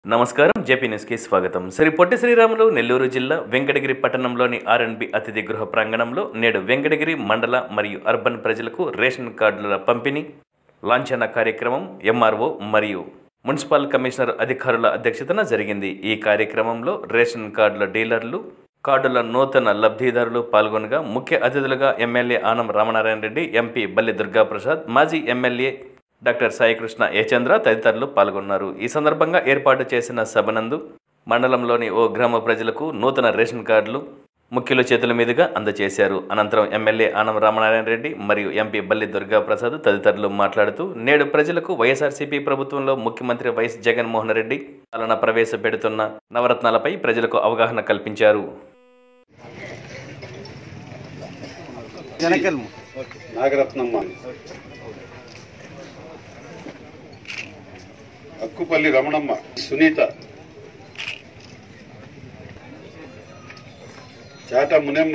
నమస్కారం జేపీ న్యూస్కి స్వాగతం శ్రీ పొట్టి శ్రీరాములు నెల్లూరు జిల్లా వెంకటగిరి పట్టణంలోని ఆర్ఎన్బి అతిథి గృహ ప్రాంగణంలో నేడు వెంకటగిరి మండల మరియు అర్బన్ ప్రజలకు రేషన్ కార్డుల పంపిణీ లాంఛన కార్యక్రమం ఎంఆర్ఓ మరియు మున్సిపల్ కమిషనర్ అధికారుల అధ్యక్షతన జరిగింది ఈ కార్యక్రమంలో రేషన్ కార్డుల డీలర్లు కార్డుల నూతన లబ్ధిదారులు పాల్గొనగా ముఖ్య అతిథులుగా ఎమ్మెల్యే ఆనం రామనారాయణ రెడ్డి ఎంపీ బల్లి దుర్గాప్రసాద్ మాజీ ఎమ్మెల్యే డాక్టర్ సాయికృష్ణ యచంద్ర తదితరులు పాల్గొన్నారు ఈ సందర్భంగా ఏర్పాటు చేసిన సభనందు మండలంలోని ఓ గ్రామ ప్రజలకు నూతన రేషన్ కార్డులు ముఖ్యుల చేతుల మీదుగా అందజేశారు అనంతరం ఎమ్మెల్యే ఆనం రామనారాయణ రెడ్డి మరియు ఎంపీ బల్లి దుర్గాప్రసాద్ తదితరులు మాట్లాడుతూ నేడు ప్రజలకు వైఎస్ఆర్సీపీ ప్రభుత్వంలో ముఖ్యమంత్రి వైఎస్ జగన్మోహన్ రెడ్డి పాలన ప్రవేశపెడుతున్న నవరత్నాలపై ప్రజలకు అవగాహన కల్పించారు జనకల్ము నాగరత్నమ్మ అక్కుపల్లి రమణమ్మ సునీత చాట మునెమ్మ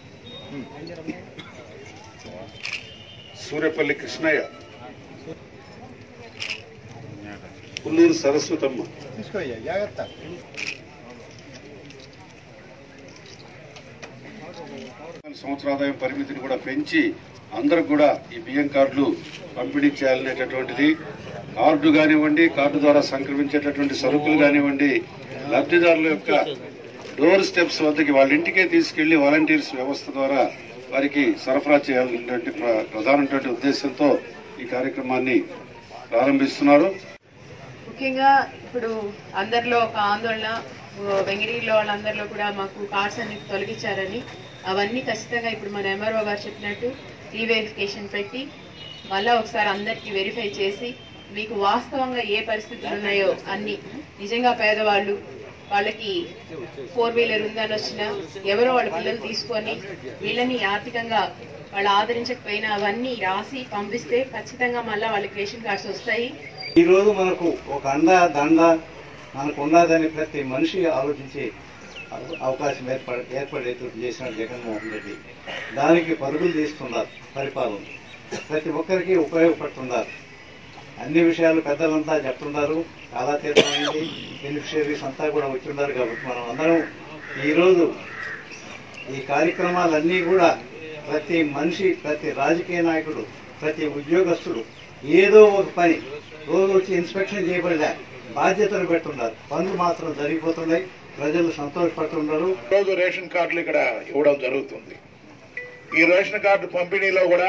సూర్యపల్లి కృష్ణయ్య పుల్లూరు సరస్వతమ్మ తీసుకోయ్యా జాగ్రత్త సంవత్సర ఆదాయం పరిమితిని కూడా పెంచి అందరికి కూడా ఈ బియ్యం కార్డులు పంపిణీ చేయాలనేటటువంటిది కార్డు కానివ్వండి కార్డు ద్వారా సంక్రమించేటటువంటి సరుకులు కానివ్వండి లబ్ధిదారుల యొక్క డోర్ స్టెప్స్ వద్దకి వాళ్ళ ఇంటికే తీసుకెళ్లి వాలంటీర్స్ వ్యవస్థ ద్వారా వారికి సరఫరా చేయాలనేటువంటి ప్ర- ప్రధానమైనటువంటి ఉద్దేశంతో ఈ కార్యక్రమాన్ని ప్రారంభిస్తున్నారు ముఖ్యంగా ఇప్పుడు అందరిలో ఒక ఆందోళన ఓ వెంగిరిలో వాళ్ళందరిలో కూడా మాకు కార్డ్స్ అన్ని తొలగించారని అవన్నీ ఖచ్చితంగా ఇప్పుడు మన ఎంఆర్ఓ గారు చెప్పినట్టు రీవెరిఫికేషన్ పెట్టి మళ్ళా ఒకసారి అందరికీ వెరిఫై చేసి మీకు వాస్తవంగా ఏ పరిస్థితులు ఉన్నాయో అన్ని నిజంగా పేదవాళ్ళు వాళ్ళకి ఫోర్ వీలర్ ఉందని వచ్చినా ఎవరో వాళ్ళ పిల్లలు తీసుకొని వీళ్ళని ఆర్థికంగా వాళ్ళు ఆదరించకపోయినా అవన్నీ రాసి పంపిస్తే ఖచ్చితంగా మళ్ళీ వాళ్ళకి రేషన్ కార్డ్స్ వస్తాయి ఈ రోజు మనకు ఒక అండ దండ మనకు ఉన్నదని ప్రతి మనిషి ఆలోచించి అవ- అవకాశం ఏర్పడ ఏర్పడేటట్టు చేసినాడు జగన్మోహన్ రెడ్డి దానికి పరుగులు తీస్తున్నారు పరిపాలన ప్రతి ఒక్కరికి ఉపయోగపడుతున్నారు అన్ని విషయాలు పెద్దలంతా చెప్తున్నారు చాలా తీర్థమైంది బెనిఫిషరీస్ అంతా కూడా వచ్చిన్నారు కాబట్టి మనం అందరం ఈరోజు ఈ కార్యక్రమాలన్నీ కూడా ప్రతి మనిషి ప్రతి రాజకీయ నాయకుడు ప్రతి ఉద్యోగస్తుడు ఏదో ఒక పని రోజు వచ్చి ఇన్స్పెక్షన్ చేయబడలే బాధ్యతలు పెట్టున్నారు పనులు మాత్రం జరిగిపోతున్నాయి ప్రజలు సంతోషపడుతున్నారు రోజు రేషన్ కార్డులు ఇక్కడ ఇవ్వడం జరుగుతుంది ఈ రేషన్ కార్డు పంపిణీలో కూడా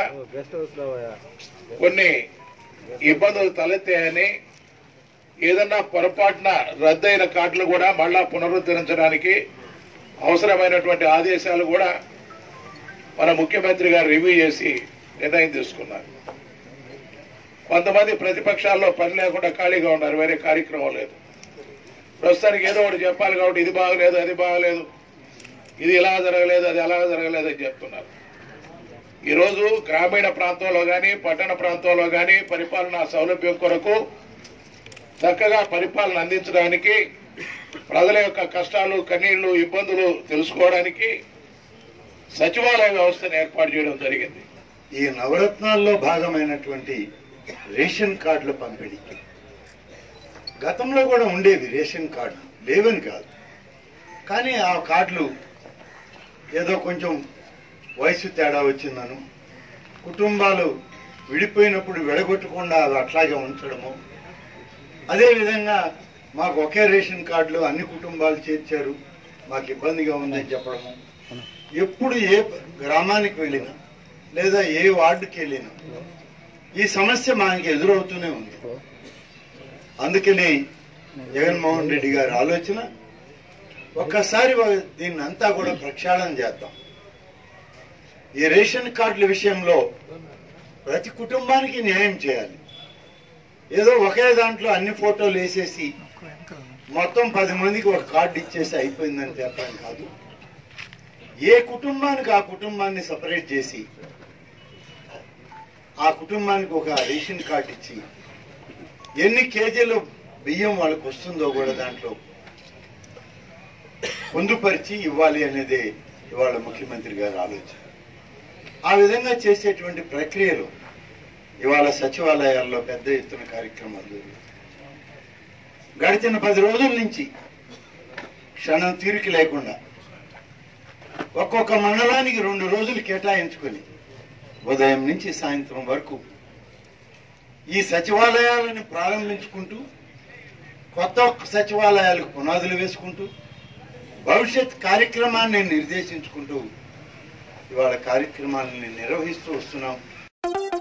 కొన్ని ఇబ్బందులు తలెత్తాయని ఏదన్నా పొరపాటున రద్దయిన కార్డులు కూడా మళ్ళా పునరుద్ధరించడానికి అవసరమైనటువంటి ఆదేశాలు కూడా మన ముఖ్యమంత్రి గారు రివ్యూ చేసి నిర్ణయం తీసుకున్నారు కొంతమంది ప్రతిపక్షాల్లో పని లేకుండా ఖాళీగా ఉన్నారు వేరే కార్యక్రమం లేదు ప్రస్తుతానికి ఏదో ఒకటి చెప్పాలి కాబట్టి ఇది బాగలేదు అది బాగలేదు ఇది ఇలా జరగలేదు అది అలా జరగలేదు అని చెప్తున్నారు ఈరోజు గ్రామీణ ప్రాంతంలో కానీ పట్టణ ప్రాంతంలో కానీ పరిపాలనా సౌలభ్యం కొరకు చక్కగా పరిపాలన అందించడానికి ప్రజల యొక్క కష్టాలు కన్నీళ్లు ఇబ్బందులు తెలుసుకోవడానికి సచివాలయ వ్యవస్థను ఏర్పాటు చేయడం జరిగింది ఈ నవరత్నాల్లో భాగమైనటువంటి రేషన్ కార్డుల పంపిణీకి గతంలో కూడా ఉండేది రేషన్ కార్డులు లేవని కాదు కానీ ఆ కార్డులు ఏదో కొంచెం వయసు తేడా వచ్చిందను కుటుంబాలు విడిపోయినప్పుడు విడగొట్టకుండా అవి అట్లాగే ఉంచడము అదేవిధంగా మాకు ఒకే రేషన్ కార్డులు అన్ని కుటుంబాలు చేర్చారు మాకు ఇబ్బందిగా ఉందని చెప్పడము ఎప్పుడు ఏ గ్రామానికి వెళ్ళినా లేదా ఏ వార్డుకి వెళ్ళినా ఈ సమస్య మనకి ఎదురవుతూనే ఉంది అందుకని జగన్మోహన్ రెడ్డి గారి ఆలోచన ఒక్కసారి వా- దీన్ని అంతా కూడా ప్రక్షాళన చేద్దాం ఈ రేషన్ కార్డుల విషయంలో ప్రతి కుటుంబానికి న్యాయం చేయాలి ఏదో ఒకే దాంట్లో అన్ని ఫోటోలు వేసేసి మొత్తం పది మందికి ఒక కార్డు ఇచ్చేసి అయిపోయిందని చెప్పడం కాదు ఏ కుటుంబానికి ఆ కుటుంబాన్ని సపరేట్ చేసి ఆ కుటుంబానికి ఒక రేషన్ కార్డు ఇచ్చి ఎన్ని కేజీలు బియ్యం వాళ్ళకి వస్తుందో కూడా దాంట్లో పొందుపరిచి ఇవ్వాలి అనేది ఇవాళ ముఖ్యమంత్రి గారి ఆలోచన ఆ విధంగా చేసేటువంటి ప్రక్రియలు ఇవాళ సచివాలయాల్లో పెద్ద ఎత్తున కార్యక్రమాలు జరుగుతాయి గడిచిన పది రోజుల నుంచి క్షణం తీరిక లేకుండా ఒక్కొక్క మండలానికి రెండు రోజులు కేటాయించుకొని ఉదయం నుంచి సాయంత్రం వరకు ఈ సచివాలయాలను ప్రారంభించుకుంటూ కొత్త సచివాలయాలకు పునాదులు వేసుకుంటూ భవిష్యత్ కార్యక్రమాన్ని నిర్దేశించుకుంటూ ఇవాళ కార్యక్రమాలను నిర్వహిస్తూ వస్తున్నాం